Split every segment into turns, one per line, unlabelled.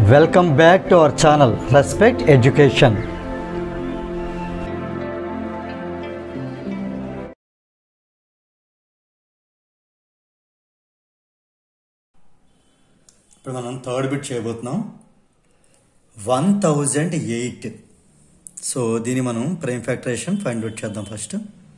Welcome back to our channel Respect Education.
ఇప్పుడు మనం third bit చేయబోతున్నాం వన్ థౌజండ్ ఎయిట్ సో దీన్ని మనం ప్రైమ్ ఫ్యాక్టరేషన్ ఫైండ్ అవుట్ చేద్దాం ఫస్ట్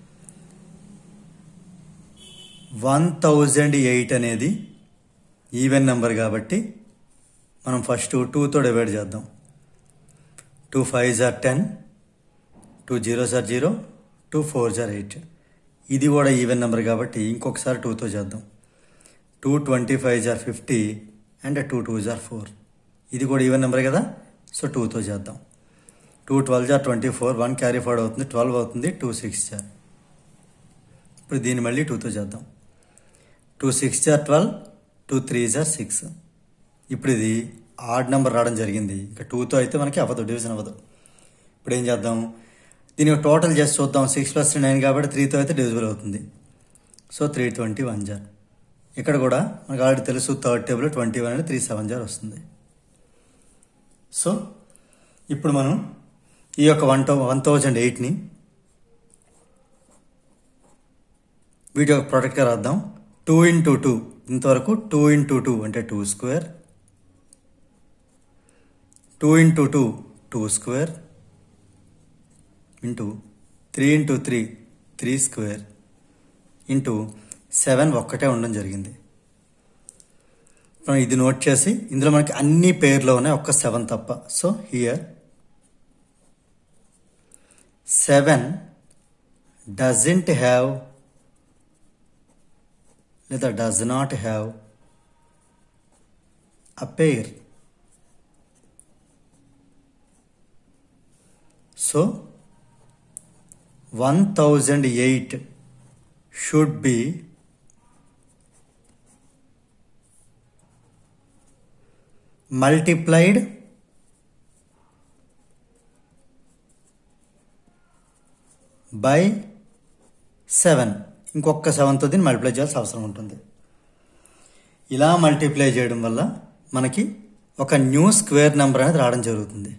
వన్ థౌజండ్ ఎయిట్ అనేది ఈవెన్ నెంబర్ కాబట్టి మనం ఫస్ట్ టూతో డివైడ్ చేద్దాం two five are ten two zero are zero two four are eight ఇది కూడా ఈవెన్ నెంబర్ కాబట్టి ఇంకొకసారి టూతో చేద్దాం two twenty five are fifty and two two are four ఇది కూడా ఈవెన్ నెంబర్ కదా సో టూతో చేద్దాం two twelve are twenty four one carry forward అవుతుంది ట్వెల్వ్ అవుతుంది టూ సిక్స్ జార్ ఇప్పుడు దీన్ని మళ్ళీ టూతో చేద్దాం two six are twelve two three are six ఇప్పుడు ఇది ఆడ్ నెంబర్ రావడం జరిగింది ఇంకా టూతో అయితే మనకి అవ్వదు డివిజన్ అవ్వదు ఇప్పుడు ఏం చేద్దాం దీని టోటల్ చేసి చూద్దాం సిక్స్ ప్లస్ నైన్ కాబట్టి త్రీతో అయితే డివిజిబుల్ అవుతుంది so three twenty one are ఇక్కడ కూడా మనకు ఆల్రెడీ తెలుసు థర్డ్ టేబుల్ ట్వంటీ వన్ అనేది త్రీ సెవెన్ జార్ వస్తుంది సో ఇప్పుడు మనం ఈ యొక్క వన్ టౌ వన్ థౌజండ్ ఎయిట్ని వీటి యొక్క ప్రోడక్ట్గా రాద్దాం టూ ఇంటూ టూ ఇంతవరకు టూ ఇంటూ టూ అంటే two square two into two two square into three into three three square into seven ఒక్కటే ఉండడం జరిగింది మనం ఇది నోట్ చేసి ఇందులో మనకి అన్ని పేర్లో ఉన్నాయి ఒక్క సెవెన్ తప్ప so here seven doesn't have లేదా does not have a pair so one thousand eight should be multiplied by seven ఇంకొక సెవెన్తో దీన్ని మల్టిప్లై చేయాల్సిన అవసరం ఉంటుంది ఇలా మల్టిప్లై చేయడం వల్ల మనకి ఒక న్యూ స్క్వేర్ నెంబర్ అనేది రావడం జరుగుతుంది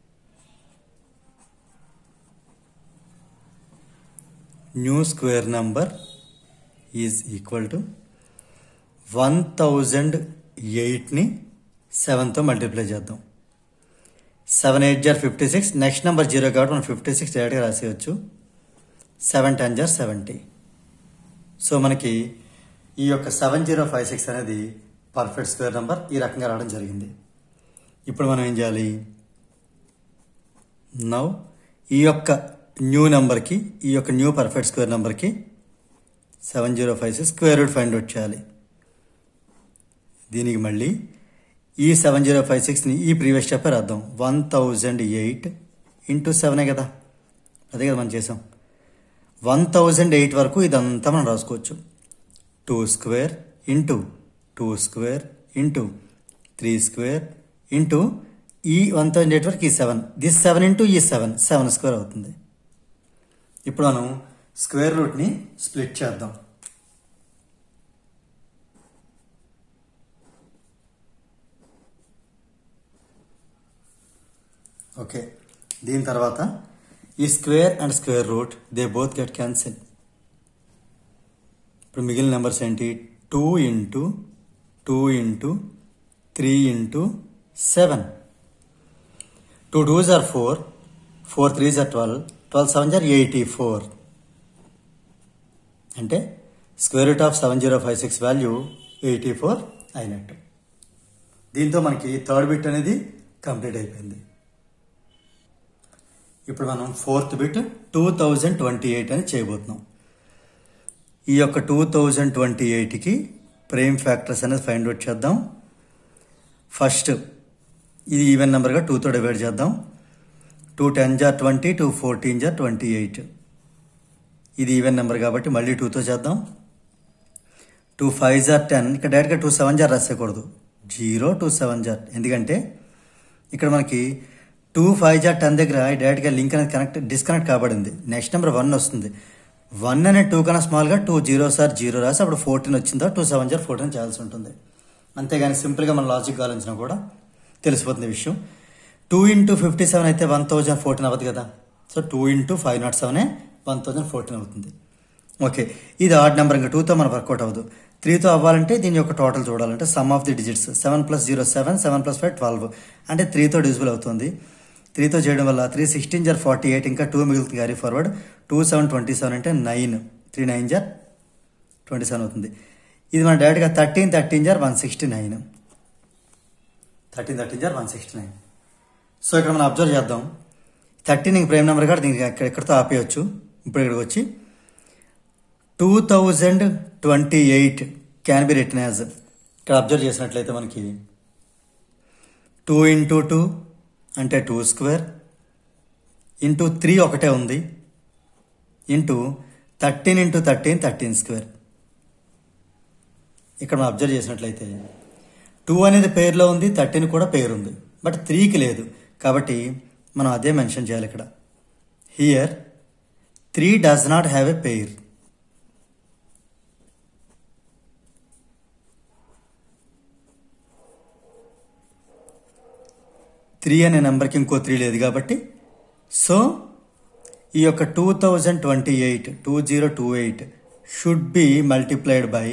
new square number is equal to one thousand ఎయిట్ని సెవెన్తో మల్టిప్లై చేద్దాం seven eight are fifty six next number zero కాబట్టి మనం ఫిఫ్టీ సిక్స్ డైరెక్ట్గా రాసేయచ్చు seven ten are seventy so మనకి ఈ యొక్క సెవెన్ జీరో ఫైవ్ సిక్స్ అనేది పర్ఫెక్ట్ స్క్వేర్ నెంబర్ ఈ రకంగా రావడం జరిగింది ఇప్పుడు మనం ఏం చేయాలి నవ్ ఈ యొక్క న్యూ నెంబర్కి ఈ యొక్క న్యూ పర్ఫెక్ట్ స్క్వేర్ నెంబర్కి seven zero five six square root find out చేయాలి దీనికి మళ్ళీ ఈ సెవెన్ జీరో ఫైవ్ సిక్స్ని ఈ ప్రీవియస్ స్టెప్ రాద్దాం వన్ థౌజండ్ ఎయిట్ ఇంటూ సెవెనే కదా అదే కదా మనం చేసాం వన్ థౌజండ్ ఎయిట్ వరకు ఇదంతా మనం రాసుకోవచ్చు two square into two square into three square into ఈ వన్ థౌజండ్ ఎయిట్ వరకు ఈ సెవెన్ దిస్ సెవెన్ ఇంటూ ఈ సెవెన్ సెవెన్ స్క్వేర్ అవుతుంది ఇప్పుడు మనం స్క్వేర్ రూట్ని స్ప్లిట్ చేద్దాం ఓకే దీని తర్వాత ఈ square and square root they both get cancel ఇప్పుడు మిగిలిన నెంబర్స్ ఏంటి two into two into three into seven two twos are four four threes are twelve twelve seven are eighty four అంటే square root of seven zero five six value eighty four అయినట్టు దీంతో మనకి third bit అనేది complete అయిపోయింది ఇప్పుడు మనం fourth bit two thousand twenty eight అని చేయబోతున్నాం ఈ యొక్క టూ థౌజండ్ ట్వంటీ ఎయిట్కి ప్రేమ్ ఫ్యాక్టర్స్ అనేది ఫైండ్ అవుట్ చేద్దాం ఫస్ట్ ఇది ఈవెన్ నెంబర్గా టూతో డివైడ్ చేద్దాం two ten are twenty two fourteen are twenty eight ఇది ఈవెన్ నెంబర్ కాబట్టి మళ్ళీ టూతో చేద్దాం టూ ఫైవ్ జార్ టెన్ ఇక్కడ డైరెక్ట్గా టూ సెవెన్ జార్ రాసేయకూడదు జీరో టూ సెవెన్ జార్ ఎందుకంటే ఇక్కడ మనకి టూ ఫైవ్ జార్ టెన్ దగ్గర డైరెక్ట్గా లింక్ అనేది కనెక్ట్ డిస్కనెక్ట్ కాబడింది నెక్స్ట్ నెంబర్ వన్ వస్తుంది వన్ అనే టూ కన్నా స్మాల్గా టూ జీరో సార్ జీరో రాసి అప్పుడు ఫోర్టీన్ వచ్చిందా టూ సెవెన్ జార్ ఫోర్టీన్ చేయాల్సి ఉంటుంది అంతేగాని సింపుల్గా మన లాజిక్ ఆలోచన కూడా తెలిసిపోతుంది ఈ విషయం టూ ఇంటూ ఫిఫ్టీ సెవెన్ అయితే వన్ థౌజండ్ ఫోర్టీన్ అవ్వదు కదా so two into five not సెవెనే వన్ థౌజండ్ ఫోర్టీన్ అవుతుంది ఓకే ఇది ఆడ్ నెంబర్ ఇంకా టూతో మనకు వర్కౌట్ అవ్వదు త్రీతో అవ్వాలంటే దీని యొక్క టోటల్ చూడాలంటే sum of the digits seven plus zero seven seven plus five twelve అంటే త్రీతో డిజిబుల్ అవుతుంది త్రీతో చేయడం వల్ల three sixteen are forty eight ఇంకా టూ మిగులుతుంది carry forward two seven twenty seven అంటే nine three nine are twenty seven అవుతుంది ఇది మన డైరెక్ట్గా thirteen thirteen are one sixty nine thirteen thirteen are one sixty nine so ఇక్కడ మనం observe చేద్దాం థర్టీన్ ఇంక ప్రైమ్ నెంబర్ కూడా దీనికి ఇక్కడ ఎక్కడితో ఆపేయచ్చు ఇప్పుడు ఇక్కడికి వచ్చి two thousand twenty eight can be written as ఇక్కడ అబ్జర్వ్ చేసినట్లయితే మనకి టూ ఇంటూ టూ అంటే టూ స్క్వేర్ ఇంటూ త్రీ ఒకటే ఉంది into thirteen into thirteen thirteen square ఇక్కడ మనం అబ్జర్వ్ చేసినట్లయితే టూ అనేది పేరులో ఉంది థర్టీన్ కూడా పేరు ఉంది బట్ త్రీకి లేదు కాబట్టి మనం అదే మెన్షన్ చేయాలి ఇక్కడ here three does not have a pair three అనే నెంబర్కి ఇంకో త్రీ లేదు కాబట్టి సో ఈ యొక్క two thousand twenty eight two zero two eight should be multiplied by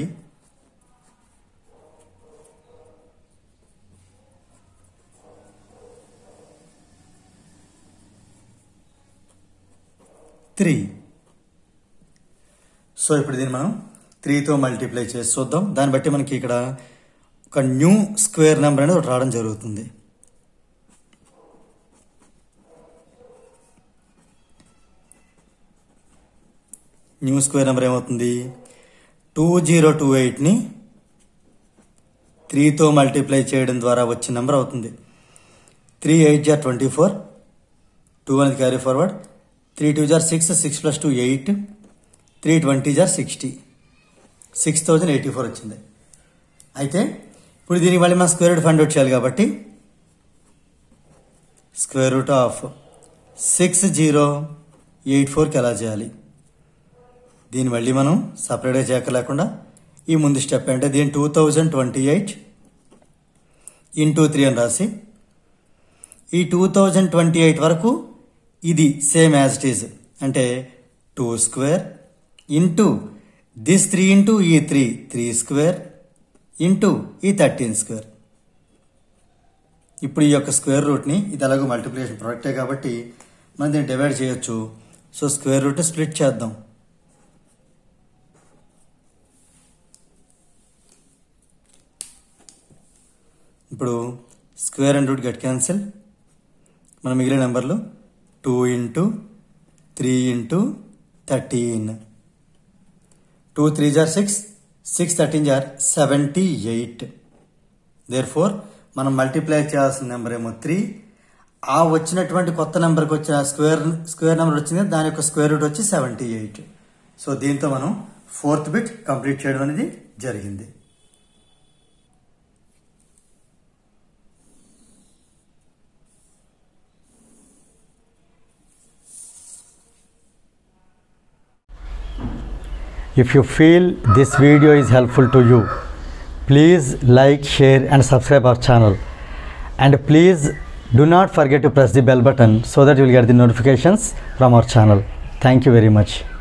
three so ఇప్పుడు దీన్ని మనం త్రీతో మల్టిప్లై చేసి చూద్దాం దాన్ని బట్టి మనకి ఇక్కడ ఒక న్యూ స్క్వేర్ నెంబర్ అనేది ఒకటి రావడం జరుగుతుంది న్యూ స్క్వేర్ నెంబర్ ఏమవుతుంది టూ జీరో టూ ఎయిట్ని త్రీతో మల్టిప్లై చేయడం ద్వారా వచ్చిన నెంబర్ అవుతుంది three eight are twenty four two అనేది carry forward three two are six six plus two eight three twenty are sixty six thousand eighty four వచ్చింది అయితే ఇప్పుడు దీనికి మళ్ళీ మనం స్క్వేర్ రూట్ ఫైండ్ అవుట్ చేయాలి కాబట్టి square root of six zero eight ఫోర్కి ఎలా చేయాలి దీన్ని మళ్ళీ మనం సపరేట్గా చేయకలేకుండా ఈ ముందు స్టెప్ అంటే దీని two thousand twenty eight into three అని రాసి ఈ టూ థౌజండ్ ట్వంటీ ఎయిట్ వరకు ఇది సేమ్ యాజ్ ఇట్ ఈజ్ అంటే two square into this three into ఈ త్రీ త్రీ స్క్వేర్ ఇంటూ ఈ థర్టీన్ స్క్వేర్ ఇప్పుడు ఈ యొక్క స్క్వేర్ రూట్ని ఇది అలాగో మల్టిప్లికేషన్ ప్రొడక్టే కాబట్టి మనం దీన్ని డివైడ్ చేయొచ్చు సో స్క్వేర్ రూట్ స్ప్లిట్ చేద్దాం ఇప్పుడు square and root get cancel మన మిగిలిన నెంబర్లు two into three into thirteen two three are six six thirteen are seventy eight therefore మనం మల్టిప్లై చేయాల్సిన నెంబర్ ఏమో త్రీ ఆ వచ్చినటువంటి కొత్త నెంబర్కి వచ్చిన స్క్వేర్ స్క్వేర్ నెంబర్ వచ్చింది దాని యొక్క స్క్వేర్ రూట్ వచ్చి సెవెంటీ ఎయిట్ సో దీంతో మనం ఫోర్త్ బిట్ కంప్లీట్ చేయడం అనేది జరిగింది
If you feel this video is helpful to you, please like, share and subscribe our channel. And please do not forget to press the bell button so that you will get the notifications from our channel. Thank you very much.